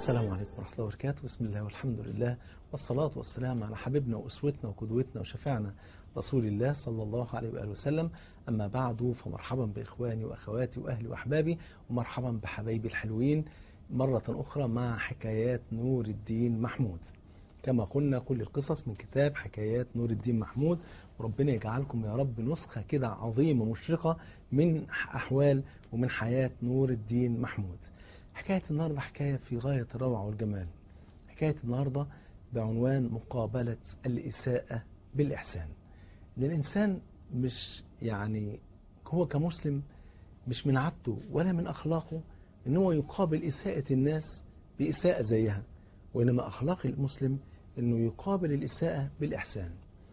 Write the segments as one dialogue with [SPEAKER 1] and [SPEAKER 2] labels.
[SPEAKER 1] السلام عليكم ورحمة الله وبركاته بسم الله والحمد لله والصلاة والسلام على حبيبنا وأسوتنا وقدوتنا وشفعنا رسول الله صلى الله عليه وآله وسلم أما بعد فمرحبا بإخواني وأخواتي وأهلي وأحبابي ومرحبا بحبايبي الحلوين مرة أخرى مع حكايات نور الدين محمود كما قلنا كل القصص من كتاب حكايات نور الدين محمود وربنا يجعلكم يا رب نسخة كده عظيمة مشرقة من أحوال ومن حياة نور الدين محمود حكاية النهاردة حكاية في غاية الروعة والجمال حكاية النهاردة بعنوان مقابلة الإساءة بالإحسان إن الإنسان مش يعني هو كمسلم مش من عادته ولا من أخلاقه إن هو يقابل إساءة الناس بإساءة زيها وإنما أخلاق المسلم إنه يقابل الإساءة بالإحسان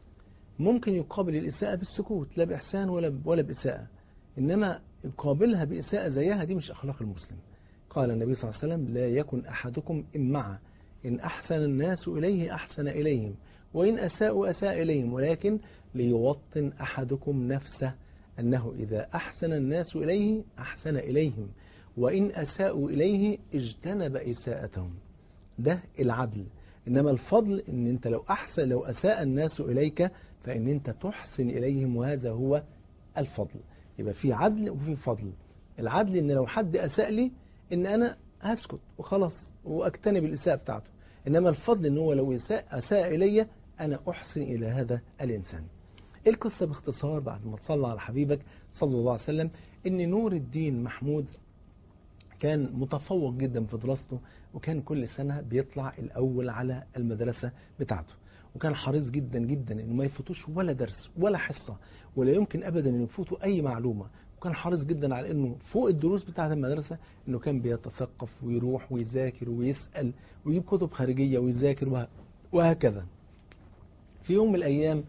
[SPEAKER 1] ممكن يقابل الإساءة بالسكوت لا بإحسان ولا ولا بإساءة إنما يقابلها بإساءة زيها دي مش أخلاق المسلم قال النبي صلى الله عليه وسلم لا يكن أحدكم إمعا إن أحسن الناس إليه أحسن إليهم وإن أساءوا أساء إليهم ولكن ليوطن أحدكم نفسه أنه إذا أحسن الناس إليه أحسن إليهم وإن أساءوا إليه اجتنب إساءتهم ده العدل إنما الفضل إن أنت لو أحسن لو أساء الناس إليك فإن أنت تحسن إليهم وهذا هو الفضل يبقى في عدل وفي فضل العدل إن لو حد أساء لي إن أنا هسكت وخلاص وأجتنب الإساءة بتاعته إنما الفضل إن هو لو أساء, أساء إلي أنا أحسن إلى هذا الإنسان القصة باختصار بعد ما تصلى على حبيبك صلى الله عليه وسلم إن نور الدين محمود كان متفوق جدا في دراسته وكان كل سنة بيطلع الأول على المدرسة بتاعته وكان حريص جدا جدا انه ما يفوتوش ولا درس ولا حصة ولا يمكن ابدا انه يفوتوا اي معلومة وكان حريص جدا على انه فوق الدروس بتاعة المدرسة انه كان بيتثقف ويروح ويذاكر ويسأل ويجيب كتب خارجية ويذاكر وهكذا في يوم من الايام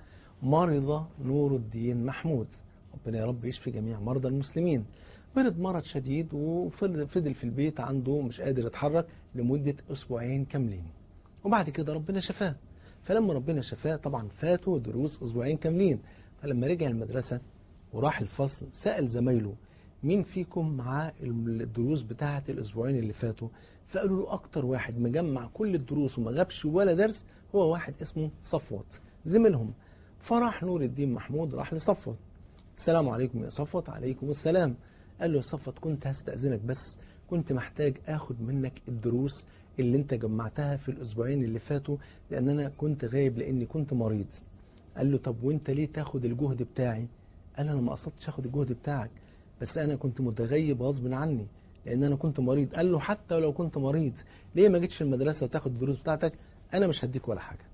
[SPEAKER 1] مرض نور الدين محمود ربنا يا رب يشفي جميع مرضى المسلمين مرض مرض شديد وفضل في البيت عنده مش قادر يتحرك لمدة أسبوعين كاملين وبعد كده ربنا شفاه فلما ربنا شفاه طبعا فاتوا دروس أسبوعين كاملين فلما رجع المدرسة وراح الفصل سأل زمايله مين فيكم معاه الدروس بتاعة الأسبوعين اللي فاتوا فقالوا له أكتر واحد مجمع كل الدروس وما غابش ولا درس هو واحد اسمه صفوت زميلهم فراح نور الدين محمود راح لصفوت السلام عليكم يا صفوت عليكم السلام قال له يا صفوت كنت هستأذنك بس كنت محتاج اخد منك الدروس اللي انت جمعتها في الاسبوعين اللي فاتوا لان انا كنت غايب لاني كنت مريض قال له طب وانت ليه تاخد الجهد بتاعي قال انا ما قصدتش اخد الجهد بتاعك بس انا كنت متغيب غصب عني لان انا كنت مريض قال له حتى لو كنت مريض ليه ما جيتش المدرسة وتاخد الدروس بتاعتك انا مش هديك ولا حاجة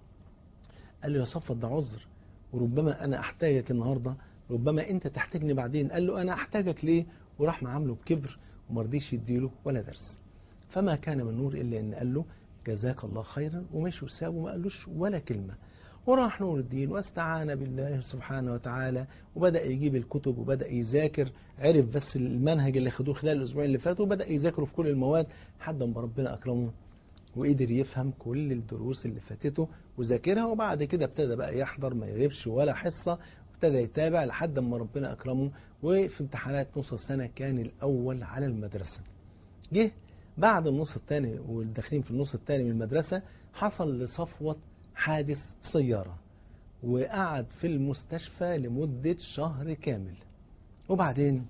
[SPEAKER 1] قال له يا صفوت ده عذر وربما انا احتاجك النهاردة ربما انت تحتاجني بعدين قال له انا احتاجك ليه وراح معامله بكبر ومرضيش يديله ولا درس فما كان من نور الا ان قال له جزاك الله خيرا ومشي وسابه ما قالوش ولا كلمة وراح نور الدين واستعان بالله سبحانه وتعالى وبدأ يجيب الكتب وبدأ يذاكر عرف بس المنهج اللي خدوه خلال الأسبوعين اللي فاتوا وبدأ يذاكره في كل المواد لحد ما ربنا أكرمه وقدر يفهم كل الدروس اللي فاتته وذاكرها وبعد كده ابتدى بقى يحضر ما يغيبش ولا حصة ابتدى يتابع لحد ما ربنا أكرمه وفي امتحانات نص السنة كان الأول على المدرسة جه بعد النص الثاني والداخلين في النص الثاني من المدرسة حصل لصفوة حادث سيارة وقعد في المستشفى لمدة شهر كامل وبعدين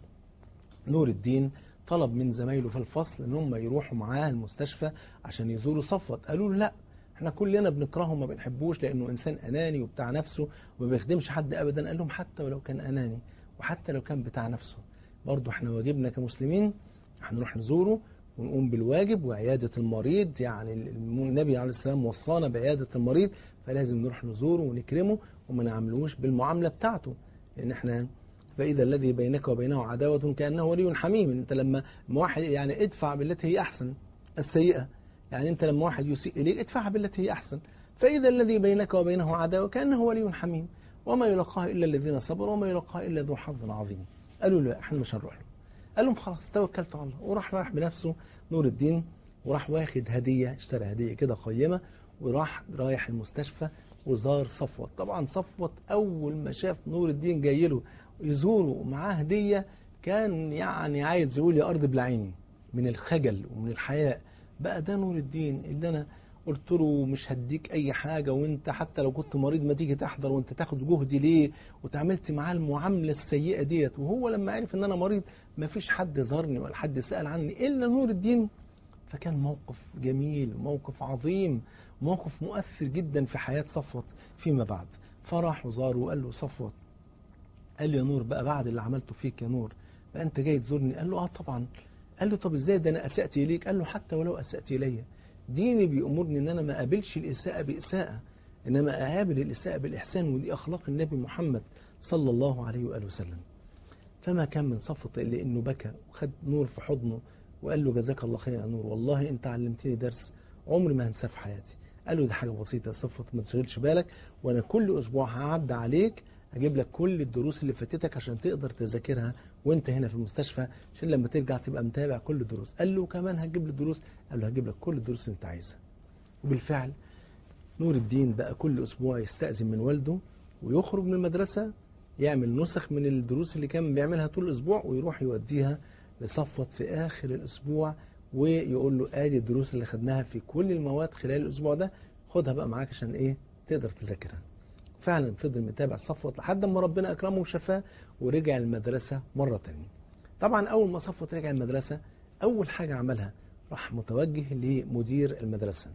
[SPEAKER 1] نور الدين طلب من زمايله في الفصل ان هم يروحوا معاه المستشفى عشان يزوروا صفوت قالوا له لا احنا كلنا بنكرهه وما بنحبوش لانه انسان اناني وبتاع نفسه وما بيخدمش حد ابدا قال لهم حتى ولو كان اناني وحتى لو كان بتاع نفسه برضه احنا واجبنا كمسلمين هنروح نزوره ونقوم بالواجب وعيادة المريض يعني النبي عليه السلام وصانا بعيادة المريض فلازم نروح نزوره ونكرمه وما نعملوش بالمعاملة بتاعته لان احنا فإذا الذي بينك وبينه عداوة كأنه ولي حميم انت لما واحد يعني ادفع بالتي هي احسن السيئة يعني انت لما واحد يسيء اليك ادفعها بالتي هي احسن فإذا الذي بينك وبينه عداوة كأنه ولي حميم وما يلقاها إلا الذين صبروا وما يلقاها إلا ذو حظ عظيم قالوا له احنا مش هنروح له قال لهم خلاص توكلت على الله وراح رايح بنفسه نور الدين وراح واخد هدية اشترى هدية كده قيمة وراح رايح المستشفى وزار صفوت طبعا صفوت أول ما شاف نور الدين جاي له يزوره ومعاه هدية كان يعني عايز يقول يا أرض بلعيني من الخجل ومن الحياء بقى ده نور الدين اللي انا قلت له مش هديك اي حاجة وانت حتى لو كنت مريض ما تيجي تحضر وانت تاخد جهدي ليه وتعاملت معاه المعاملة السيئة ديت وهو لما عرف ان انا مريض ما فيش حد زارني ولا حد سأل عني الا نور الدين فكان موقف جميل موقف عظيم موقف مؤثر جدا في حياة صفوت فيما بعد فراح وزاره وقال له صفوت قال له يا نور بقى بعد اللي عملته فيك يا نور بقى انت جاي تزورني قال له اه طبعا قال له طب ازاي ده انا اسأت اليك قال له حتى ولو اسأت الي ديني بيأمرني ان انا ما اقابلش الاساءة باساءة انما اقابل الاساءة بالاحسان ودي اخلاق النبي محمد صلى الله عليه وآله وسلم فما كان من صفة الا انه بكى وخد نور في حضنه وقال له جزاك الله خير يا نور والله انت علمتني درس عمري ما هنساه في حياتي قال له دي حاجة بسيطة يا صفة ما تشغلش بالك وانا كل اسبوع هعدي عليك اجيب لك كل الدروس اللي فاتتك عشان تقدر تذاكرها وانت هنا في المستشفى عشان لما ترجع تبقى متابع كل الدروس قال له كمان هتجيب لي الدروس قال له هجيب لك كل الدروس اللي انت عايزها وبالفعل نور الدين بقى كل اسبوع يستأذن من والده ويخرج من المدرسة يعمل نسخ من الدروس اللي كان بيعملها طول الاسبوع ويروح يوديها لصفوت في اخر الاسبوع ويقول له ادي الدروس اللي خدناها في كل المواد خلال الاسبوع ده خدها بقى معاك عشان ايه تقدر تذاكرها فعلا فضل متابع صفوت لحد ما ربنا اكرمه وشفاه ورجع المدرسة مرة تانية طبعا اول ما صفوت رجع المدرسة اول حاجة عملها راح متوجه لمدير المدرسة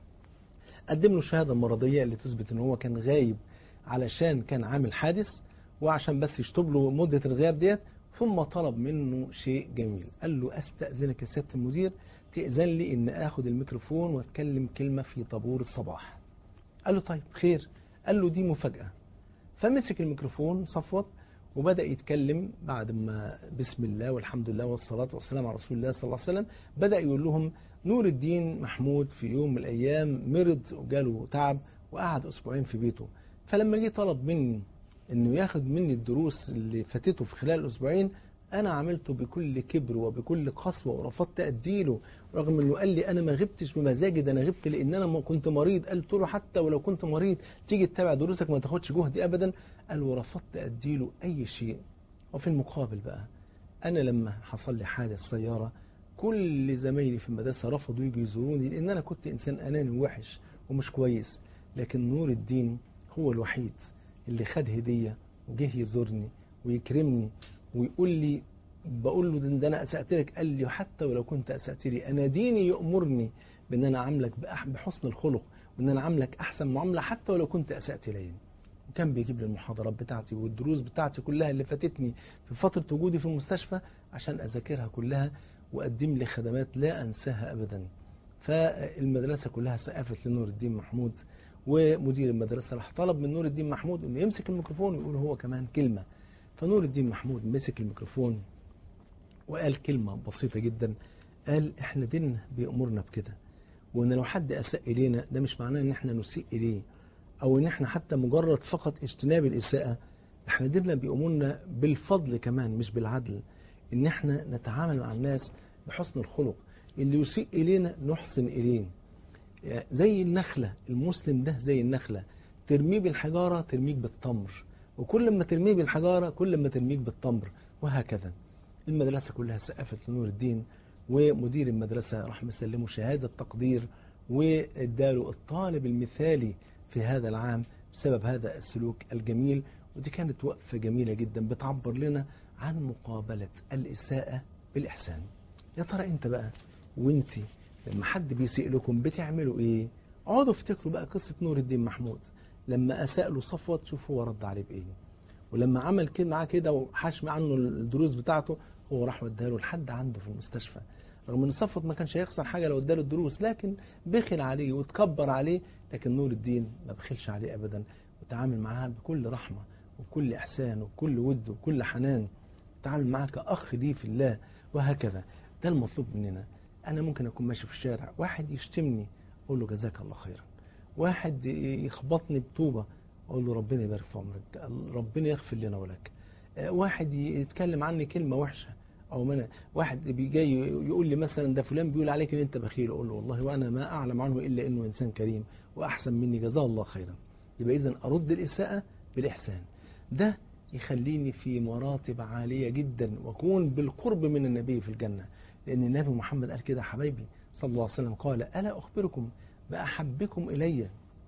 [SPEAKER 1] قدم له الشهادة المرضية اللي تثبت ان هو كان غايب علشان كان عامل حادث وعشان بس يشطب له مدة الغياب ديت ثم طلب منه شيء جميل قال له استأذنك يا سيادة المدير تأذن لي ان اخد الميكروفون واتكلم كلمة في طابور الصباح قال له طيب خير قال له دي مفاجأة فمسك الميكروفون صفوت وبدأ يتكلم بعد ما بسم الله والحمد لله والصلاة والسلام على رسول الله صلى الله عليه وسلم بدأ يقول لهم نور الدين محمود في يوم من الأيام مرض وجاله تعب وقعد أسبوعين في بيته فلما جه طلب مني انه ياخد مني الدروس اللي فاتته في خلال الأسبوعين أنا عملته بكل كبر وبكل قسوة ورفضت أديله رغم أنه قال لي أنا ما غبتش بمزاجي ده أنا غبت لأن أنا ما كنت مريض قلت له حتى ولو كنت مريض تيجي تتابع دروسك ما تاخدش جهدي أبدا قال ورفضت أديله أي شيء وفي المقابل بقى أنا لما حصل لي حادث سيارة كل زمايلي في المدرسة رفضوا يجوا يزوروني لأن أنا كنت إنسان أناني ووحش ومش كويس لكن نور الدين هو الوحيد اللي خد هدية وجه يزورني ويكرمني ويقول لي بقول له ده انا اسأت لك قال لي حتى ولو كنت اسأت لي انا ديني يأمرني بان انا عاملك بحسن الخلق وان انا عاملك احسن معاملة حتى ولو كنت اسأت لي وكان بيجيب لي المحاضرات بتاعتي والدروس بتاعتي كلها اللي فاتتني في فترة وجودي في المستشفى عشان اذاكرها كلها وقدم لي خدمات لا انساها ابدا فالمدرسة كلها سقفت لنور الدين محمود ومدير المدرسة راح طلب من نور الدين محمود انه يمسك الميكروفون ويقول هو كمان كلمة فنور الدين محمود مسك الميكروفون وقال كلمة بسيطة جدا قال احنا ديننا بيأمرنا بكده وان لو حد اساء الينا ده مش معناه ان احنا نسيء اليه او ان احنا حتى مجرد فقط اجتناب الاساءة احنا ديننا بيأمرنا بالفضل كمان مش بالعدل ان احنا نتعامل مع الناس بحسن الخلق اللي يسيء الينا نحسن اليه زي النخلة المسلم ده زي النخلة ترميه بالحجارة ترميك بالتمر وكل ما ترميه بالحجارة كل ما ترميك بالتمر وهكذا المدرسة كلها سقفت لنور الدين ومدير المدرسة راح مسلمه شهادة تقدير واداله الطالب المثالي في هذا العام بسبب هذا السلوك الجميل ودي كانت وقفة جميلة جدا بتعبر لنا عن مقابلة الإساءة بالإحسان يا ترى انت بقى وانت لما حد بيسيء لكم بتعملوا ايه اقعدوا افتكروا بقى قصة نور الدين محمود لما اساء له صفوت شوف هو رد عليه بايه ولما عمل كده معاه كده وحشم عنه الدروس بتاعته هو راح وداها له لحد عنده في المستشفى رغم ان صفوت ما كانش هيخسر حاجه لو اداله الدروس لكن بخل عليه وتكبر عليه لكن نور الدين ما بخلش عليه ابدا وتعامل معاه بكل رحمه وبكل احسان وبكل ود وبكل حنان تعامل معاه كاخ ليه في الله وهكذا ده المطلوب مننا انا ممكن اكون ماشي في الشارع واحد يشتمني اقول له جزاك الله خيرا واحد يخبطني بطوبه اقول له ربنا يبارك في عمرك ربنا يغفر لنا ولك واحد يتكلم عني كلمه وحشه او من واحد بيجي يقول لي مثلا ده فلان بيقول عليك ان انت بخيل اقول له والله وانا ما اعلم عنه الا انه انسان كريم واحسن مني جزاه الله خيرا يبقى اذا ارد الاساءه بالاحسان ده يخليني في مراتب عاليه جدا واكون بالقرب من النبي في الجنه لان النبي محمد قال كده حبايبي صلى الله عليه وسلم قال ألا أخبركم بأحبكم إلي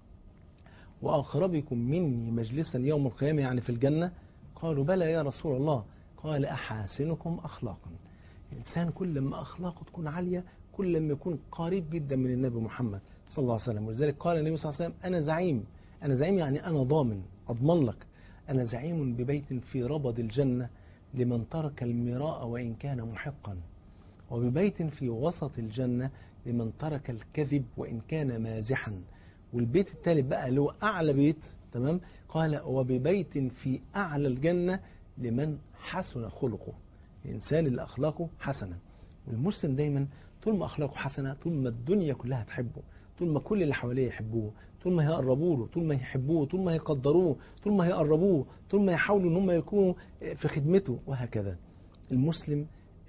[SPEAKER 1] وأقربكم مني مجلسا يوم القيامة يعني في الجنة قالوا بلى يا رسول الله قال أحاسنكم أخلاقا الإنسان كل ما أخلاقه تكون عالية كل ما يكون قريب جدا من النبي محمد صلى الله عليه وسلم ولذلك قال النبي صلى الله عليه وسلم أنا زعيم أنا زعيم يعني أنا ضامن أضمن لك أنا زعيم ببيت في ربض الجنة لمن ترك المراء وإن كان محقا وببيت في وسط الجنة لمن ترك الكذب وإن كان مازحا والبيت الثالث بقى اللي هو أعلى بيت تمام قال وببيت في أعلى الجنة لمن حسن خلقه الإنسان اللي أخلاقه حسنة والمسلم دايما طول ما أخلاقه حسنة طول ما الدنيا كلها تحبه طول ما كل اللي حواليه يحبوه طول ما هيقربوا له طول ما يحبوه طول ما يقدروه طول ما هيقربوه طول ما يحاولوا ان هم يكونوا في خدمته وهكذا المسلم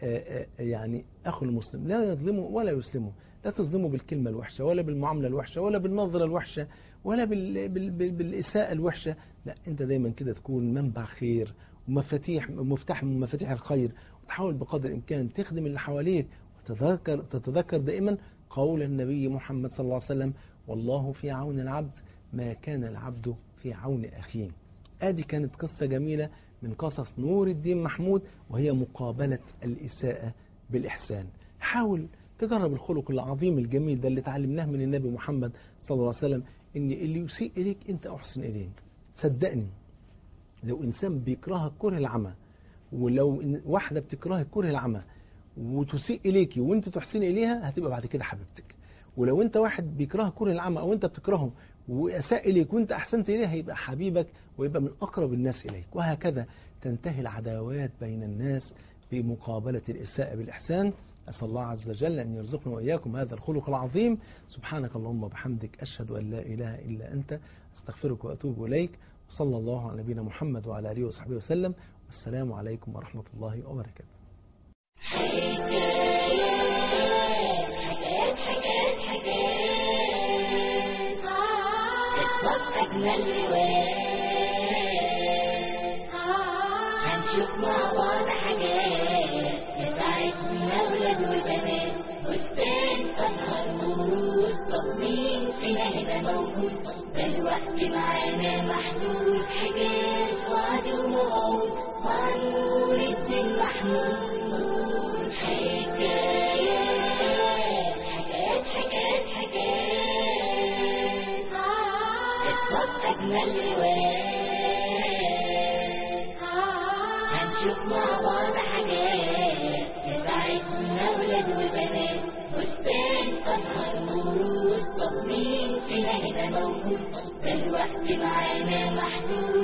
[SPEAKER 1] يعني أخو المسلم لا يظلمه ولا يسلمه لا تظلمه بالكلمة الوحشة ولا بالمعاملة الوحشة ولا بالنظرة الوحشة ولا بال... بال... بال... بالإساءة الوحشة لا أنت دايما كده تكون منبع خير ومفاتيح مفتاح من مفاتيح الخير وتحاول بقدر الإمكان تخدم اللي حواليك وتتذكر تتذكر دائما قول النبي محمد صلى الله عليه وسلم والله في عون العبد ما كان العبد في عون أخيه ادي كانت قصة جميلة من قصص نور الدين محمود وهي مقابلة الإساءة بالإحسان حاول تجرب الخلق العظيم الجميل ده اللي تعلمناه من النبي محمد صلى الله عليه وسلم ان اللي يسيء إليك انت أحسن إليه صدقني لو إنسان بيكرهك كره العمى ولو واحدة بتكرهك كره العمى وتسيء إليكي وانت تحسن إليها هتبقى بعد كده حبيبتك ولو انت واحد بيكرهك كره العمى او انت بتكرهه وأساء إليك وانت أحسنت إليه هيبقى حبيبك ويبقى من أقرب الناس إليك وهكذا تنتهي العداوات بين الناس بمقابلة الإساءة بالإحسان أسأل الله عز وجل أن يرزقنا وإياكم هذا الخلق العظيم سبحانك اللهم وبحمدك أشهد أن لا إله إلا أنت أستغفرك وأتوب إليك وصلى الله على نبينا محمد وعلى آله وصحبه وسلم والسلام عليكم ورحمة الله وبركاته
[SPEAKER 2] أجمل روايات هنشوف مع بعض حاجات تساعدنا ولاد وبنات بستان أزهر موجود تصميم فينا هنا موجود ده الوقت معانا محدود حاجات وعد وموعود مع نور الدين محمود حكايات حكايات حكايات حكايات قصص أجمل روايات هنشوف مع بعض حاجات تساعدنا ولاد وبنات بستان أزهر موجود تصميم فينا هنا موجود ده الوقت معانا محدود